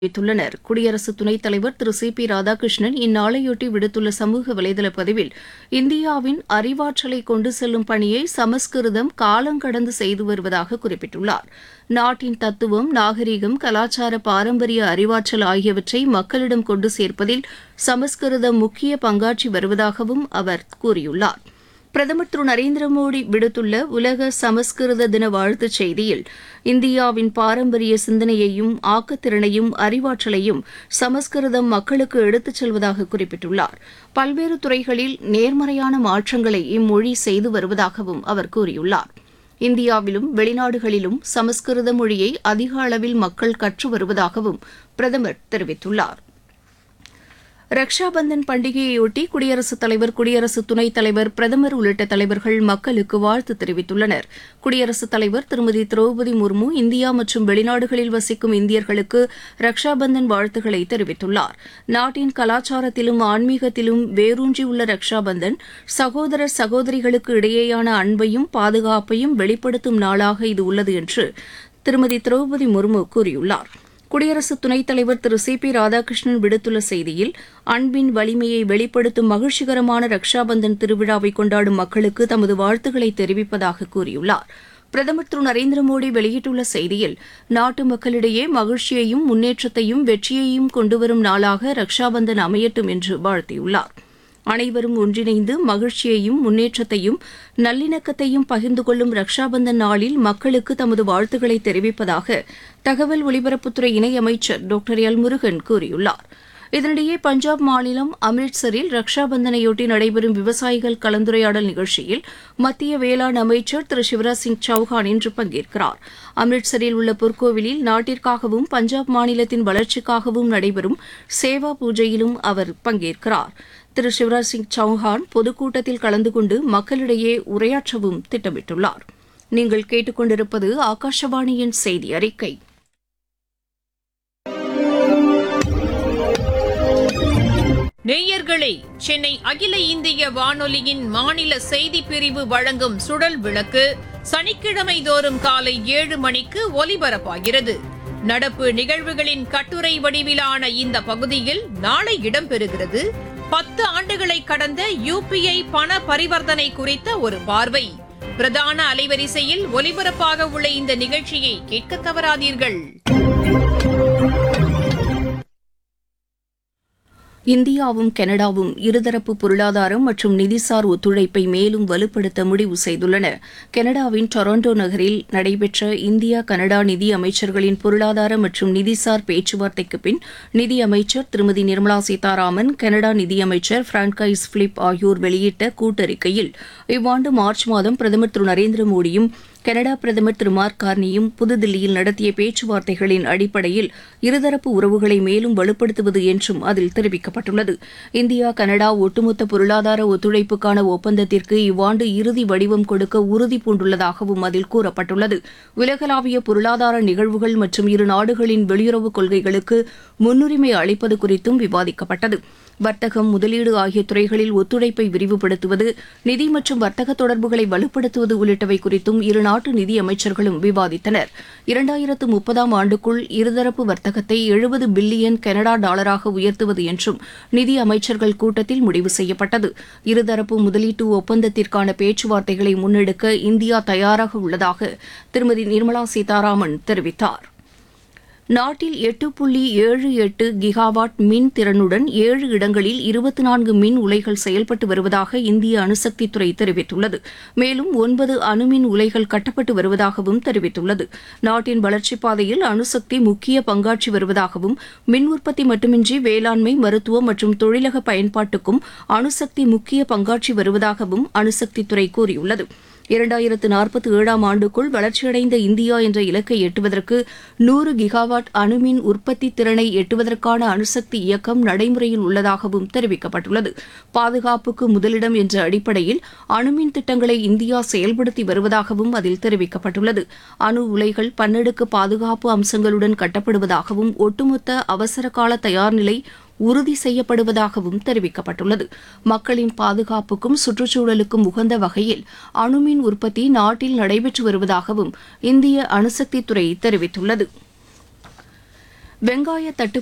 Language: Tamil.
தெரிவித்துள்ளனர் குடியரசு துணைத் தலைவர் திரு சி பி ராதாகிருஷ்ணன் இந்நாளையொட்டி விடுத்துள்ள சமூக வலைதள பதிவில் இந்தியாவின் அறிவாற்றலை கொண்டு செல்லும் பணியை சமஸ்கிருதம் காலங்கடந்து செய்து வருவதாக குறிப்பிட்டுள்ளார் நாட்டின் தத்துவம் நாகரிகம் கலாச்சார பாரம்பரிய அறிவாற்றல் ஆகியவற்றை மக்களிடம் கொண்டு சேர்ப்பதில் சமஸ்கிருதம் முக்கிய பங்காற்றி வருவதாகவும் அவர் கூறியுள்ளார் பிரதமர் திரு நரேந்திர மோடி விடுத்துள்ள உலக சமஸ்கிருத தின வாழ்த்துச் செய்தியில் இந்தியாவின் பாரம்பரிய சிந்தனையையும் ஆக்கத்திறனையும் அறிவாற்றலையும் சமஸ்கிருதம் மக்களுக்கு எடுத்துச் செல்வதாக குறிப்பிட்டுள்ளார் பல்வேறு துறைகளில் நேர்மறையான மாற்றங்களை இம்மொழி செய்து வருவதாகவும் அவர் கூறியுள்ளார் இந்தியாவிலும் வெளிநாடுகளிலும் சமஸ்கிருத மொழியை அதிக அளவில் மக்கள் கற்று வருவதாகவும் பிரதமர் தெரிவித்துள்ளார் ரக்ஷாபந்தன் பண்டிகையையொட்டி குடியரசுத் தலைவர் குடியரசு துணைத் தலைவர் பிரதமர் உள்ளிட்ட தலைவர்கள் மக்களுக்கு வாழ்த்து தெரிவித்துள்ளனர் குடியரசுத் தலைவர் திருமதி திரௌபதி முர்மு இந்தியா மற்றும் வெளிநாடுகளில் வசிக்கும் இந்தியர்களுக்கு ரக்ஷாபந்தன் வாழ்த்துக்களை தெரிவித்துள்ளார் நாட்டின் கலாச்சாரத்திலும் ஆன்மீகத்திலும் வேரூன்றியுள்ள ரக்ஷாபந்தன் சகோதரர் சகோதரிகளுக்கு இடையேயான அன்பையும் பாதுகாப்பையும் வெளிப்படுத்தும் நாளாக இது உள்ளது என்று திருமதி திரௌபதி முர்மு கூறியுள்ளார் குடியரசு துணைத் தலைவர் திரு சி பி ராதாகிருஷ்ணன் விடுத்துள்ள செய்தியில் அன்பின் வலிமையை வெளிப்படுத்தும் மகிழ்ச்சிகரமான ரக்ஷாபந்தன் திருவிழாவை கொண்டாடும் மக்களுக்கு தமது வாழ்த்துக்களை தெரிவிப்பதாக கூறியுள்ளார் பிரதமர் திரு நரேந்திர மோடி வெளியிட்டுள்ள செய்தியில் நாட்டு மக்களிடையே மகிழ்ச்சியையும் முன்னேற்றத்தையும் வெற்றியையும் கொண்டுவரும் நாளாக ரக்ஷாபந்தன் அமையட்டும் என்று வாழ்த்தியுள்ளார் அனைவரும் ஒன்றிணைந்து மகிழ்ச்சியையும் முன்னேற்றத்தையும் நல்லிணக்கத்தையும் பகிர்ந்து கொள்ளும் ரக்ஷாபந்தன் நாளில் மக்களுக்கு தமது வாழ்த்துக்களை தெரிவிப்பதாக தகவல் ஒலிபரப்புத்துறை இணையமைச்சர் டாக்டர் எல் முருகன் கூறியுள்ளார் இதனிடையே பஞ்சாப் மாநிலம் அம்ரிட்சரில் ரக்ஷாபந்தனையொட்டி நடைபெறும் விவசாயிகள் கலந்துரையாடல் நிகழ்ச்சியில் மத்திய வேளாண் அமைச்சர் திரு சிவராஜ் சிங் சௌஹான் இன்று பங்கேற்கிறார் அம்ரிட்சரில் உள்ள பொற்கோவிலில் நாட்டிற்காகவும் பஞ்சாப் மாநிலத்தின் வளர்ச்சிக்காகவும் நடைபெறும் சேவா பூஜையிலும் அவர் பங்கேற்கிறார் திரு சிவராஜ் சிங் சௌஹான் பொதுக்கூட்டத்தில் கலந்து கொண்டு மக்களிடையே உரையாற்றவும் திட்டமிட்டுள்ளார் நீங்கள் கேட்டுக்கொண்டிருப்பது ஆகாஷவாணியின் செய்தி அறிக்கை நேயர்களே சென்னை அகில இந்திய வானொலியின் மாநில செய்திப் பிரிவு வழங்கும் சுடல் விளக்கு சனிக்கிழமை தோறும் காலை ஏழு மணிக்கு ஒலிபரப்பாகிறது நடப்பு நிகழ்வுகளின் கட்டுரை வடிவிலான இந்த பகுதியில் நாளை இடம்பெறுகிறது பத்து ஆண்டுகளை கடந்த யுபிஐ பண பரிவர்த்தனை குறித்த ஒரு பார்வை பிரதான அலைவரிசையில் ஒலிபரப்பாக உள்ள இந்த நிகழ்ச்சியை கேட்க தவறாதீர்கள் இந்தியாவும் கனடாவும் இருதரப்பு பொருளாதாரம் மற்றும் நிதிசார் ஒத்துழைப்பை மேலும் வலுப்படுத்த முடிவு செய்துள்ளன கனடாவின் டொரண்டோ நகரில் நடைபெற்ற இந்தியா கனடா நிதி அமைச்சர்களின் பொருளாதார மற்றும் நிதிசார் பேச்சுவார்த்தைக்கு பின் நிதி அமைச்சர் திருமதி நிர்மலா சீதாராமன் கனடா நிதியமைச்சர் பிரான்கைஸ் பிலிப் ஆகியோர் வெளியிட்ட கூட்டறிக்கையில் இவ்வாண்டு மார்ச் மாதம் பிரதமர் திரு நரேந்திர மோடியும் கனடா பிரதமர் திரு மார்க் கார்னியும் புதுதில்லியில் நடத்திய பேச்சுவார்த்தைகளின் அடிப்படையில் இருதரப்பு உறவுகளை மேலும் வலுப்படுத்துவது என்றும் அதில் தெரிவிக்கப்பட்டுள்ளது இந்தியா கனடா ஒட்டுமொத்த பொருளாதார ஒத்துழைப்புக்கான ஒப்பந்தத்திற்கு இவ்வாண்டு இறுதி வடிவம் கொடுக்க உறுதி பூண்டுள்ளதாகவும் அதில் கூறப்பட்டுள்ளது உலகளாவிய பொருளாதார நிகழ்வுகள் மற்றும் இரு நாடுகளின் வெளியுறவு கொள்கைகளுக்கு முன்னுரிமை அளிப்பது குறித்தும் விவாதிக்கப்பட்டது வர்த்தகம் முதலீடு ஆகிய துறைகளில் ஒத்துழைப்பை விரிவுபடுத்துவது நிதி மற்றும் வர்த்தக தொடர்புகளை வலுப்படுத்துவது உள்ளிட்டவை குறித்தும் இரு நாட்டு நிதி அமைச்சர்களும் விவாதித்தனர் இரண்டாயிரத்து முப்பதாம் ஆண்டுக்குள் இருதரப்பு வர்த்தகத்தை எழுபது பில்லியன் கனடா டாலராக உயர்த்துவது என்றும் நிதி அமைச்சர்கள் கூட்டத்தில் முடிவு செய்யப்பட்டது இருதரப்பு முதலீட்டு ஒப்பந்தத்திற்கான பேச்சுவார்த்தைகளை முன்னெடுக்க இந்தியா தயாராக உள்ளதாக திருமதி நிர்மலா சீதாராமன் தெரிவித்தார் நாட்டில் எட்டு புள்ளி ஏழு எட்டு கிகாவாட் மின் திறனுடன் ஏழு இடங்களில் இருபத்தி நான்கு மின் உலைகள் செயல்பட்டு வருவதாக இந்திய அணுசக்தித்துறை தெரிவித்துள்ளது மேலும் ஒன்பது அணுமின் உலைகள் கட்டப்பட்டு வருவதாகவும் தெரிவித்துள்ளது நாட்டின் வளர்ச்சிப் பாதையில் அணுசக்தி முக்கிய பங்காற்றி வருவதாகவும் மின் உற்பத்தி மட்டுமின்றி வேளாண்மை மருத்துவம் மற்றும் தொழிலக பயன்பாட்டுக்கும் அணுசக்தி முக்கிய பங்காற்றி வருவதாகவும் அணுசக்தித்துறை கூறியுள்ளது இரண்டாயிரத்து நாற்பத்தி ஏழாம் ஆண்டுக்குள் வளர்ச்சியடைந்த இந்தியா என்ற இலக்கை எட்டுவதற்கு நூறு கிகாவாட் அணுமின் உற்பத்தி திறனை எட்டுவதற்கான அணுசக்தி இயக்கம் நடைமுறையில் உள்ளதாகவும் தெரிவிக்கப்பட்டுள்ளது பாதுகாப்புக்கு முதலிடம் என்ற அடிப்படையில் அணுமின் திட்டங்களை இந்தியா செயல்படுத்தி வருவதாகவும் அதில் தெரிவிக்கப்பட்டுள்ளது அணு உலைகள் பன்னடுக்கு பாதுகாப்பு அம்சங்களுடன் கட்டப்படுவதாகவும் ஒட்டுமொத்த அவசரகால தயார்நிலை உறுதி செய்யப்படுவதாகவும் தெரிவிக்கப்பட்டுள்ளது மக்களின் பாதுகாப்புக்கும் சுற்றுச்சூழலுக்கும் உகந்த வகையில் அணுமின் உற்பத்தி நாட்டில் நடைபெற்று வருவதாகவும் இந்திய அணுசக்தித்துறை தெரிவித்துள்ளது வெங்காய தட்டுப்பாடு